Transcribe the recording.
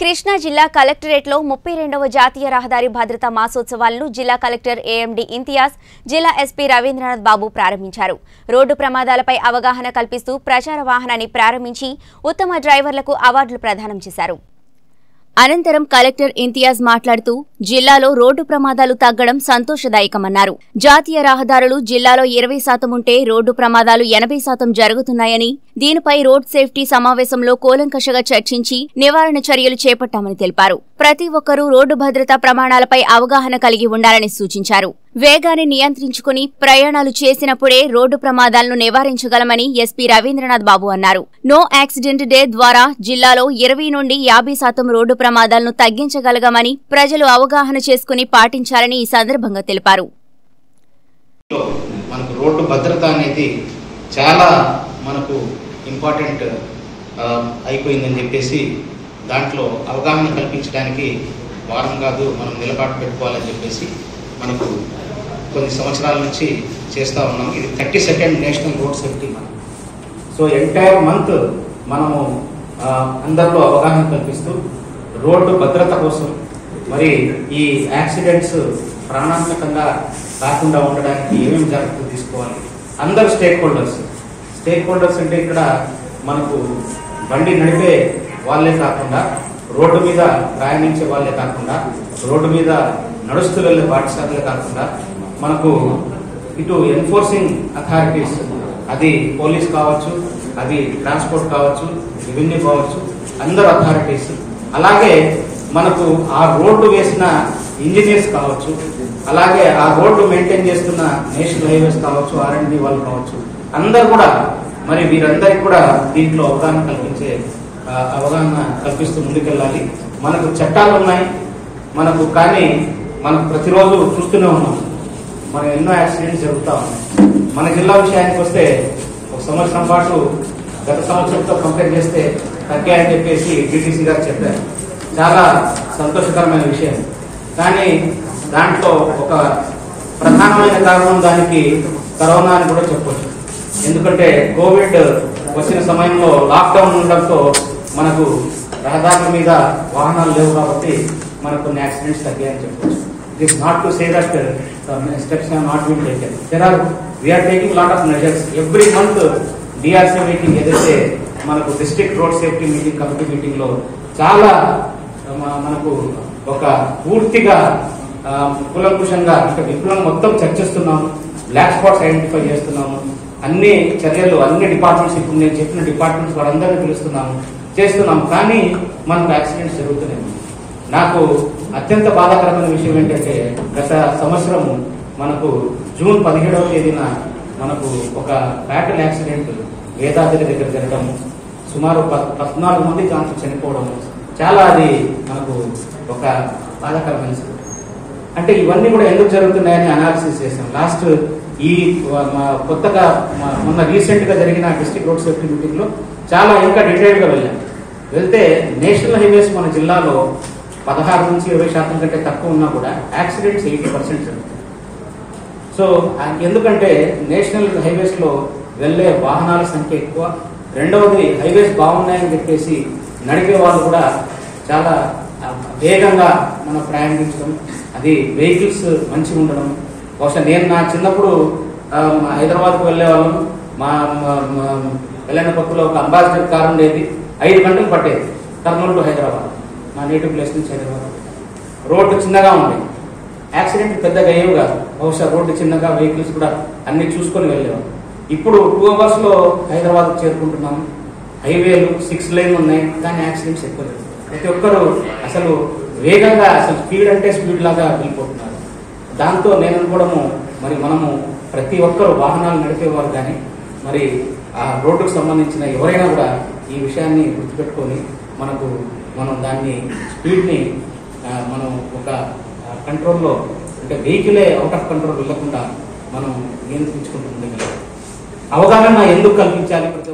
కృష్ణా జిల్లా కలెక్టరేట్లో ముప్పై రెండవ జాతీయ రహదారి భద్రతా మాసోత్సవాలను జిల్లా కలెక్టర్ ఏఎండి ఇంతియాజ్ జిల్లా ఎస్పీ రవీంద్రనాథ్ బాబు ప్రారంభించారు రోడ్డు ప్రమాదాలపై అవగాహన కల్పిస్తూ ప్రచార వాహనాన్ని ప్రారంభించి ఉత్తమ డ్రైవర్లకు అవార్డులు ప్రదానం చేశారు అనంతరం కలెక్టర్ ఇంతియాజ్ మాట్లాడుతూ జిల్లాలో రోడ్డు ప్రమాదాలు తగ్గడం సంతోషదాయకమన్నారు జాతీయ రహదారులు జిల్లాలో ఇరవై శాతం ఉంటే రోడ్డు ప్రమాదాలు ఎనభై శాతం జరుగుతున్నాయని దీనిపై రోడ్ సేఫ్టీ సమావేశంలో కూలంకషగా చర్చించి నివారణ చర్యలు చేపట్టామని తెలిపారు ప్రతి ఒక్కరూ రోడ్డు భద్రతా ప్రమాణాలపై అవగాహన కలిగి ఉండాలని సూచించారు వేగాన్ని నియంత్రించుకుని ప్రయాణాలు చేసినప్పుడే రోడ్డు ప్రమాదాలను నివారించగలమని ఎస్పీ రవీంద్రనాథ్ బాబు అన్నారు నో యాక్సిడెంట్ డే ద్వారా జిల్లాలో ఇరవై నుండి యాభై శాతం రోడ్డు ప్రమాదాలను తగ్గించగలగమని ప్రజలు అవగాహన చేసుకుని పాటించాలని ఈ సందర్భంగా తెలిపారు లో మనకు రోడ్డు భద్రత అనేది చాలా మనకు ఇంపార్టెంట్ ఆ, అయిపోయిందని చెప్పేసి దాంట్లో అవగాహన కల్పించడానికి వారం కాదు మనం నిలబాటు పెట్టుకోవాలని చెప్పేసి మనకు కొన్ని సంవత్సరాల నుంచి చేస్తూ ఉన్నాం ఇది thirty second national road safety month so entire month మనము ఆ, అందరిలో అవగాహన కల్పిస్తూ రోడ్డు భద్రత కోసం మరి ఈ యాక్సిడెంట్స్ ప్రాణాంతకంగా కాకుండా ఉండడానికి ఏమేమి జాగ్రత్తలు తీసుకోవాలి అందరు స్టేక్ హోల్డర్స్ స్టేక్ హోల్డర్స్ అంటే ఇక్కడ మనకు బండి నడిపే వాళ్ళే కాకుండా రోడ్డు మీద ప్రయాణించే వాళ్ళే కాకుండా రోడ్డు మీద నడుస్తూ వెళ్ళే పాఠశాలలే కాకుండా మనకు ఇటు ఎన్ఫోర్సింగ్ అథారిటీస్ అది పోలీస్ కావచ్చు అది ట్రాన్స్పోర్ట్ కావచ్చు రెవెన్యూ కావచ్చు అందరు అథారిటీస్ అలాగే మనకు ఆ రోడ్డు వేసిన ఇంజనీర్స్ కావచ్చు అలాగే ఆ రోడ్డు మెయింటైన్ చేస్తున్న నేషనల్ హైవేస్ కావచ్చు ఆర్ఎండ్బి వాళ్ళు కావచ్చు అందరు కూడా మరి వీరందరికీ కూడా దీంట్లో అవగాహన కల్పించే ఆ, అవగాహన కల్పిస్తూ ముందుకెళ్ళాలి మనకు చట్టాలు ఉన్నాయి మనకు కానీ మనకు ప్రతిరోజు చూస్తూనే ఉన్నాం మనం ఎన్నో యాక్సిడెంట్స్ జరుగుతూ ఉన్నాయి మన జిల్లా విషయానికి వస్తే ఒక సంవత్సరం పాటు గత సంవత్సరంతో కంపేర్ చేస్తే తగ్గాయని చెప్పేసి డిటిసి గారు చెప్పారు చాలా సంతోషకరమైన విషయం కానీ దాంట్లో ఒక ప్రధానమైన కారణం దానికి కరోనా అని కూడా చెప్పొచ్చు ఎందుకంటే కోవిడ్ వచ్చిన సమయంలో లాక్డౌన్ ఉండడంతో మనకు రహదారుల మీద వాహనాలు లేవు కాబట్టి మనకు కొన్ని యాక్సిడెంట్స్ తగ్గాయని చెప్పొచ్చు it is not to say that steps are not been taken there are we're taking lot of measures every month DRC meeting ఏదైతే మనకు district road safety meeting committee meeting లో చాలా మ- మనకు ఒక పూర్తిగా ఆ, కులంకుషంగా అంటే విప్లవం మొత్తం చర్చిస్తున్నాము బ్లాక్ స్పాట్స్ ఐడెంటిఫై చేస్తున్నాము అన్ని చర్యలు అన్ని డిపార్ట్మెంట్స్ ఇప్పుడు నేను చెప్పిన డిపార్ట్మెంట్స్ వారందరినీ పిలుస్తున్నాము చేస్తున్నాము కానీ మనకు యాక్సిడెంట్స్ జరుగుతున్నాయి నాకు అత్యంత బాధాకరమైన విషయం ఏంటంటే గత సంవత్సరం మనకు జూన్ పదిహేడవ తేదీన మనకు ఒక ఫ్యాటల్ యాక్సిడెంట్ వేదాద్రి దగ్గర జరగడం సుమారు పద్- పద్నాలుగు మంది కాంతి చనిపోవడం చాలా అది మనకు ఒక బాధాకరమైన సంగతి. అంటే ఇవన్నీ కూడా ఎందుకు జరుగుతున్నాయని అనాలిసిస్ చేసాం లాస్ట్ ఈ వ- మా- కొత్తగా మా- మొన్న రీసెంట్ గా జరిగిన డిస్ట్రిక్ట్ రోడ్ సేఫ్టీ మీటింగ్ లో చాలా ఇంకా డీటెయిల్ గా వెళ్ళాం వెళ్తే నేషనల్ హైవేస్ మన జిల్లాలో పదహారు నుంచి ఇరవై శాతం కంటే తక్కువ ఉన్నా కూడా యాక్సిడెంట్స్ ఎయిటీ పర్సెంట్ జరుగుతాయి సో ఆ, ఎందుకంటే నేషనల్ హైవేస్ లో వెళ్ళే వాహనాల సంఖ్య ఎక్కువ రెండవది హైవేస్ బాగున్నాయని చెప్పేసి నడిపే వాళ్ళు కూడా చాలా ఆ, వేగంగా మనం ప్రయాణించడం అది వెహికల్స్ మంచిగా ఉండడం బహుశా నేను నా చిన్నప్పుడు ఆ, మా హైదరాబాద్కు వెళ్ళే వాళ్ళం మా మా- మా వెళ్ళిన పక్కలో ఒక అంబాసిడర్ కార్ ఉండేది ఐదు గంటలు పట్టేది కర్నూలు టు హైదరాబాద్ మా నేటివ్ ప్లేస్ నుంచి హైదరాబాద్ రోడ్డు చిన్నగా ఉండేది యాక్సిడెంట్ పెద్దగా అయ్యేవి కాదు బహుశా రోడ్డు చిన్నగా వెహికల్స్ కూడా అన్ని చూసుకొని వెళ్ళేవారు ఇప్పుడు టూ అవర్స్ లో హైదరాబాద్ చేరుకుంటున్నాం హైవేలు సిక్స్ లైన్ ఉన్నాయి కానీ యాక్సిడెంట్స్ ఎక్కువ జరుగుతాయి. ప్రతి ఒక్కరు అసలు వేగంగా అసలు స్పీడ్ అంటే స్పీడ్ లాగా వెళ్ళిపోతున్నారు దాంతో నేను అనుకోవడము మరి మనము ప్రతి ఒక్కరు వాహనాలు నడిపేవారు కానీ మరి ఆ రోడ్డుకు సంబంధించిన ఎవరైనా కూడా ఈ విషయాన్ని గుర్తుపెట్టుకొని మనకు మనం దాన్ని స్పీడ్ని ఆ, మనం ఒక కంట్రోల్లో అంటే వెహికలే అవుట్ ఆఫ్ కంట్రోల్ వెళ్ళకుండా మనం నియంత్రించుకుంటుంది అవగాహన ఎందుకు కల్పించాలి ప్రతి